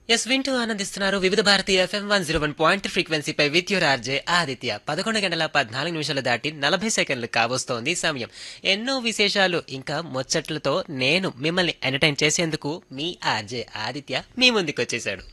yes వింటూ ఆనందిస్తున్నారు Vividh Bharati FM one zero one point ఫ్రీక్వెన్సీపై విత్ యువర్ ఆర్జే ఆదిత్య పదకొండు గంటల పద్నాలుగు నిమిషాలు దాటి నలభై సెకండ్లు కావస్తోంది సమయం ఎన్నో విశేషాలు ఇంకా ముచ్చట్లతో నేను మిమ్మల్ని ఎంటర్టైన్ చేసేందుకు మీ ఆర్జే ఆదిత్య మీ ముందుకు వచ్చేసాడు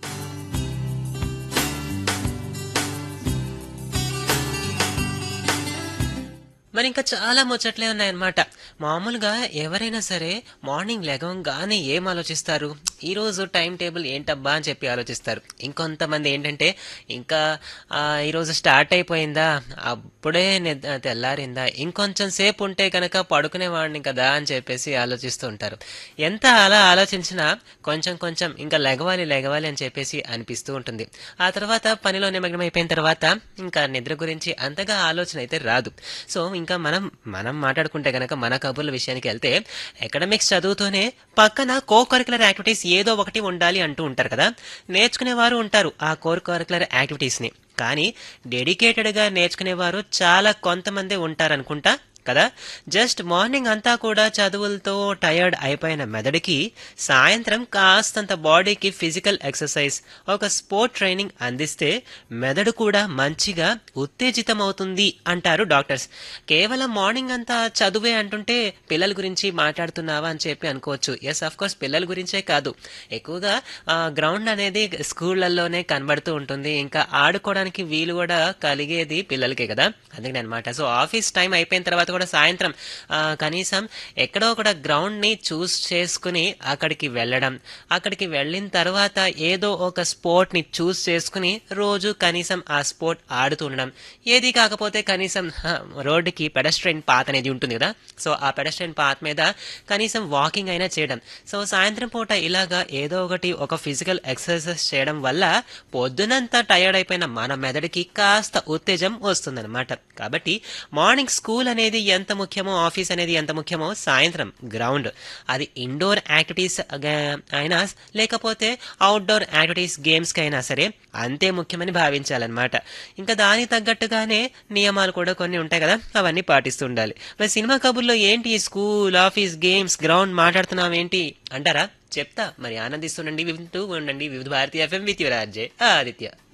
మరి ఇంకా చాలా ముచ్చట్లే ఉన్నాయన్నమాట మామూలుగా ఎవరైనా సరే మార్నింగ్ లెగవంగానే ఏం ఆలోచిస్తారు ఈ రోజు టైం టేబుల్ ఏంటబ్బా అని చెప్పి ఆలోచిస్తారు ఇంకొంతమంది ఏంటంటే ఇంకా ఆ, ఈ రోజు స్టార్ట్ అయిపోయిందా అప్పుడే నిద్ర తెల్లారిందా ఇంకొంచెం సేపు ఉంటే కనుక పడుకునేవాడిని కదా అని చెప్పేసి ఆలోచిస్తూ ఉంటారు ఎంత అలా ఆలోచించినా కొంచెం కొంచెం ఇంకా లెగవాలి లెగవాలి అని చెప్పేసి అనిపిస్తూ ఉంటుంది ఆ తర్వాత పనిలో నిమగ్నం అయిపోయిన తర్వాత ఇంకా నిద్ర గురించి అంతగా ఆలోచన అయితే రాదు సో ఇంకా మనం మనం మాట్లాడుకుంటే గనక మన కబుర్ల విషయానికి వెళ్తే ఎకడమిక్స్ చదువుతూనే పక్కన కో కరికులర్ యాక్టివిటీస్ ఏదో ఒకటి ఉండాలి అంటూ ఉంటారు కదా నేర్చుకునేవారు ఉంటారు ఆ కోర్ కరికులర్ యాక్టివిటీస్ ని కానీ డెడికేటెడ్ గా నేర్చుకునేవారు చాలా కొంతమంది ఉంటారనుకుంటా కదా జస్ట్ మార్నింగ్ అంతా కూడా చదువులతో టయర్డ్ అయిపోయిన మెదడుకి సాయంత్రం కాస్తంత బాడీకి ఫిజికల్ ఎక్సర్సైజ్ ఒక స్పోర్ట్ ట్రైనింగ్ అందిస్తే మెదడు కూడా మంచిగా ఉత్తేజితం అవుతుంది అంటారు డాక్టర్స్ కేవలం మార్నింగ్ అంతా చదువే అంటుంటే పిల్లల గురించి మాట్లాడుతున్నావా అని చెప్పి అనుకోవచ్చు ఎస్ అఫ్ కోర్స్ పిల్లల గురించే కాదు ఎక్కువగా గ్రౌండ్ అనేది స్కూళ్ళల్లోనే కనబడుతూ ఉంటుంది ఇంకా ఆడుకోవడానికి వీలు కూడా కలిగేది పిల్లలకే కదా అందుకని అనమాట సో ఆఫీస్ టైం అయిపోయిన తర్వాత కూడా సాయంత్రం ఆ, కనీసం ఎక్కడో కూడా గ్రౌండ్ ని చూస్ చేసుకుని అక్కడికి వెళ్ళడం అక్కడికి వెళ్ళిన తర్వాత ఏదో ఒక స్పోర్ట్ ని చూస్ చేసుకుని రోజు కనీసం ఆ స్పోర్ట్ ఆడుతూ ఉండడం ఏది కాకపోతే కనీసం హ, రోడ్డుకి పెడస్ట్రైన్ పాత్ అనేది ఉంటుంది కదా సో ఆ పెడస్ట్రైన్ పాత్ మీద కనీసం వాకింగ్ అయినా చేయడం సో సాయంత్రం పూట ఇలాగా ఏదో ఒకటి ఒక ఫిజికల్ ఎక్సర్సైజ్ చేయడం వల్ల పొద్దునంతా టయర్డ్ అయిపోయిన మన మెదడుకి కాస్త ఉత్తేజం వస్తుందన్నమాట కాబట్టి మార్నింగ్ స్కూల్ అనేది ఎంత ముఖ్యమో ఆఫీస్ అనేది ఎంత ముఖ్యమో సాయంత్రం గ్రౌండ్ అది ఇండోర్ యాక్టివిటీస్ అయినా లేకపోతే అవుట్డోర్ యాక్టివిటీస్ గేమ్స్ కి అయినా సరే అంతే ముఖ్యమని భావించాలన్నమాట ఇంకా దానికి తగ్గట్టుగానే నియమాలు కూడా కొన్ని ఉంటాయి కదా అవన్నీ పాటిస్తూ ఉండాలి మరి సినిమా కబుర్లో ఏంటి స్కూల్ ఆఫీస్ గేమ్స్ గ్రౌండ్ మాట్లాడుతున్నాం ఏంటి అంటారా చెప్తా మరి ఆనందిస్తుండండి వింటూ ఉండండి Vividh Bharati FM with your RJ Aditya